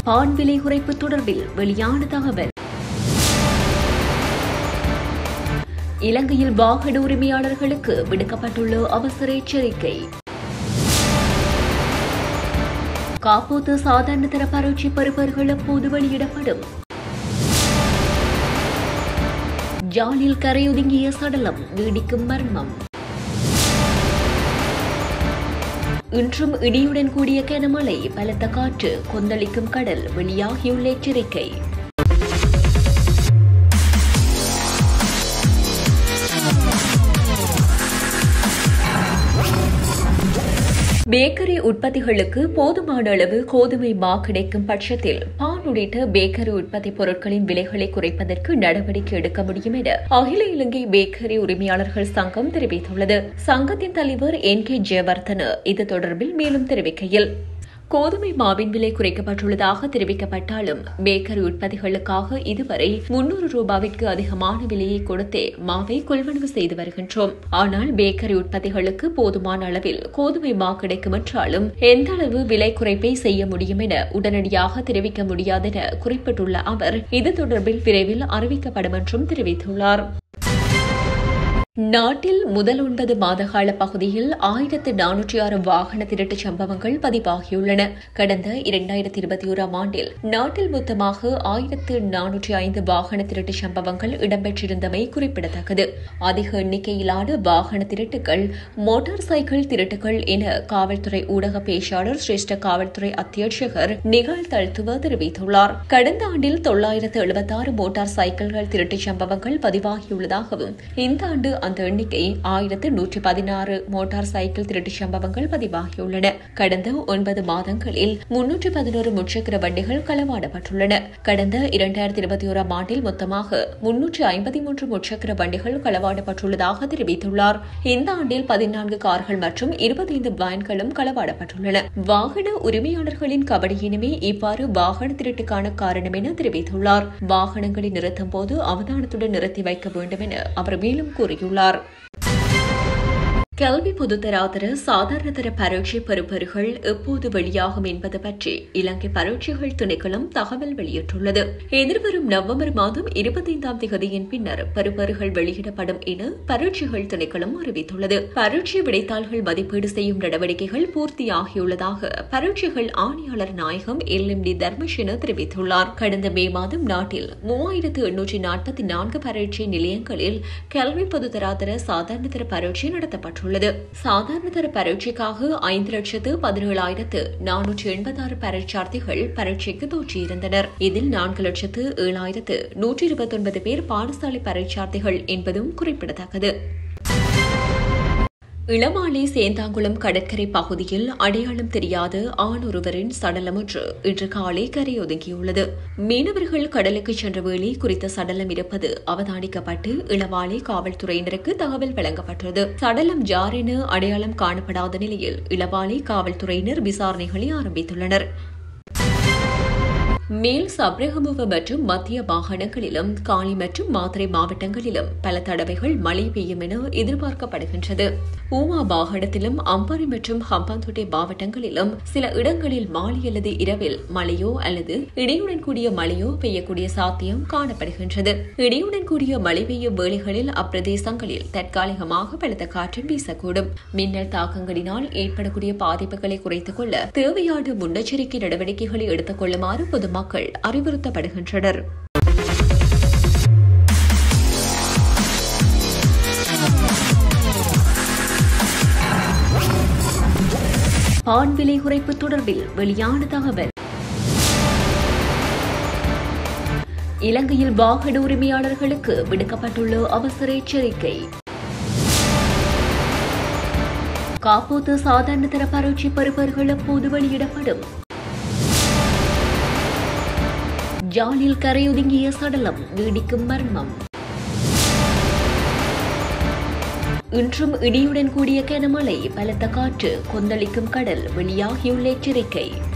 பான் விலை குறைப்பு தொடர்பில் வெளியான தகவல் இலங்கையில் வாகன உரிமையாளர்களுக்கு விடுக்கப்பட்டுள்ள அவசர எச்சரிக்கை காப்போத்து சாதாரண தர பரீட்சை பெறுபவர்கள் எப்போது வெளியிடப்படும் ஜாலில் கரையொதுங்கிய சடலம் நீடிக்கும் மர்மம் இன்றும் இடியுடன் கூடிய கனமழை பலத்த காற்று கொந்தளிக்கும் கடல் வெளியாகியுள்ள எச்சரிக்கை பேக்கரி உற்பத்திகளுக்கு போதுமான அளவு கோதுமை மா கிடைக்கும் பட்சத்தில் பான் உள்ளிட்ட பேக்கரி உற்பத்தி பொருட்களின் விலைகளை குறைப்பதற்கு நடவடிக்கை எடுக்க முடியும் என அகில இலங்கை பேக்கரி உரிமையாளர்கள் சங்கம் தெரிவித்துள்ளது சங்கத்தின் தலைவர் என் கே ஜெயவர்தன இது தொடர்பில் மேலும் தெரிவிக்கையில் கோதுமை மாவின் விலை குறைக்கப்பட்டுள்ளதாக தெரிவிக்கப்பட்டாலும் பேக்கரி உற்பத்திகளுக்காக இதுவரை முன்னூறு ரூபாவிற்கு அதிகமான விலையை கொடுத்தே மாவை கொள்வனவு செய்து வருகின்றோம் ஆனால் பேக்கரி உற்பத்திகளுக்கு போதுமான அளவில் கோதுமை மா கிடைக்கும் என்றாலும் எந்த அளவு விலை குறைப்பை செய்ய முடியும் என உடனடியாக தெரிவிக்க முடியாதென குறிப்பிட்டுள்ள அவர் இது தொடர்பில் விரைவில் அறிவிக்கப்படும் என்றும் தெரிவித்துள்ளார் நாட்டில் முதல் ஒன்பது மாதகால பகுதியில் ஆயிரத்து நானூற்றி ஆறு வாகன திருட்டுச் சம்பவங்கள் பதிவாகியுள்ளன கடந்த இரண்டாயிரத்தி இருபத்தி ஓராம் ஆண்டில் நாட்டில் மொத்தமாக ஆயிரத்து நானூற்றி ஐந்து வாகன திருட்டுச் சம்பவங்கள் இடம்பெற்றிருந்தமை குறிப்பிடத்தக்கது அதிக எண்ணிக்கையிலான வாகன திருட்டுகள் மோட்டார் சைக்கிள் திருட்டுகள் என காவல்துறை ஊடக பேச்சாளர் சிரேஷ்ட காவல்துறை அத்தியட்சகர் நிகழ் தழ்த்துவ தெரிவித்துள்ளார் கடந்த ஆண்டில் தொள்ளாயிரத்து எழுபத்தாறு மோட்டார் சைக்கிள்கள் திருட்டுச் சம்பவங்கள் பதிவாகியுள்ளதாகவும் இந்த ஆண்டு அந்த எண்ணிக்கை ஆயிரத்து நூற்றி பதினாறு மோட்டார் சைக்கிள் திருட்டு சம்பவங்கள் பதிவாகியுள்ளன கடந்த ஒன்பது மாதங்களில் முன்னூற்று பதினோரு முச்சக்கர வண்டிகள் களவாடப்பட்டுள்ளன கடந்த இரண்டாயிரத்தி இருபத்தி ஓராம் ஆண்டில் மொத்தமாக முன்னூற்று ஐம்பத்தி மூன்று முச்சக்கர வண்டிகள் களவாடப்பட்டுள்ளதாக தெரிவித்துள்ளார் இந்த ஆண்டில் பதினான்கு கார்கள் மற்றும் இருபத்தைந்து வேன்களும் களவாடப்பட்டுள்ளன வாகன உரிமையாளர்களின் கபடியினமே இவ்வாறு வாகன திருட்டுக்கான காரணம் என தெரிவித்துள்ளார் வாகனங்களை நிறுத்தும் போது அவதானத்துடன் நிறுத்தி வைக்க வேண்டும் என அவர் மேலும் கூறியுள்ளார் கல்வி பொதுத்தராதர சாதாரண தர பரீட்சை பெறுபவர்கள் எப்போது வெளியாகும் என்பது பற்றி இலங்கை பரீட்சைகள் திணைக்களம் தகவல் வெளியிட்டுள்ளது எதிர்வரும் நவம்பர் மாதம் இருபத்தைந்தாம் தேதியின் பின்னர் பெறுபவர்கள் வெளியிடப்படும் என பரீட்சைகள் திணைக்களம் அறிவித்துள்ளது பரீட்சை விடைத்தாள்கள் மதிப்பீடு செய்யும் நடவடிக்கைகள் பூர்த்தியாகியுள்ளதாக பரீட்சைகள் ஆணையாளர் நாயகம் எல் எம் டி தர்மசேன தெரிவித்துள்ளார் கடந்த மே மாதம் நாட்டில் மூவாயிரத்து எண்ணூற்றி நாற்பத்தி நான்கு பரீட்சை நிலையங்களில் கல்வி பொதுத்தராதர சாதாரண தர பரீட்சை நடத்தப்பட்டுள்ளது உள்ளது சாதாரண தர பரீட்சைக்காக ஐந்து லட்சத்து பதினேழாயிரத்து நானூற்றி எண்பத்தாறு பரீட்சார்த்திகள் பரீட்சைக்கு தோற்றியிருந்தனர் இதில் நான்கு லட்சத்து ஏழாயிரத்து நூற்றி இருபத்தொன்பது பேர் பாடசாலை பரீட்சார்த்திகள் என்பதும் குறிப்பிடத்தக்கது இளமாலை சேந்தாங்குளம் கடற்கரை பகுதியில் அடையாளம் தெரியாத ஆண் ஒருவரின் சடலம் ஒன்று இன்று காலை கரையொதுங்கியுள்ளது மீனவர்கள் கடலுக்கு சென்ற வேளை குறித்த சடலம் இருப்பது அவதானிக்கப்பட்டு இளவாலை காவல்துறையினருக்கு தகவல் வழங்கப்பட்டது சடலம் யார் என அடையாளம் காணப்படாத நிலையில் இளவாலை காவல்துறையினர் விசாரணைகளை ஆரம்பித்துள்ளனர் மேல் சப்ரகமுவ மற்றும் மத்திய மாகாணங்களிலும் காலி மற்றும் மாத்திரை மாவட்டங்களிலும் பல தடவைகள் மழை பெய்யும் என எதிர்பார்க்கப்படுகின்றது ஊமா மாகாணத்திலும் அம்பாரி மற்றும் ஹம்பாந்தோட்டை மாவட்டங்களிலும் சில இடங்களில் மாலை அல்லது இரவில் மழையோ அல்லது இடியுடன் கூடிய மழையோ பெய்யக்கூடிய சாத்தியம் காணப்படுகின்றது இடியுடன் கூடிய மழை பெய்யும் வேளைகளில் அப்பிரதேசங்களில் தற்காலிகமாக பலத்த காற்றும் வீசக்கூடும் மின்னல் தாக்கங்களினால் ஏற்படக்கூடிய பாதிப்புகளை குறைத்துக் கொள்ள தேவையான முன்னெச்சரிக்கை நடவடிக்கைகளை எடுத்துக் கொள்ளுமாறு பொதுமக்கள் மக்கள் அறிவுறுத்தப்படுகின்றனர் பான் விலை குறைப்பு தொடர்பில் வெளியான தகவல் இலங்கையில் வாகன உரிமையாளர்களுக்கு விடுக்கப்பட்டுள்ள அவசர எச்சரிக்கை காப்போத்து சாதாரண தர பரீட்சை பெறுபவர்கள் எப்போது வெளியிடப்படும் ஜாலில் கரையொதுங்கிய சடலம் நீடிக்கும் மர்மம் இன்றும் இடியுடன் கூடிய கனமழை பலத்த காற்று கொந்தளிக்கும் கடல் வெளியாகியுள்ள எச்சரிக்கை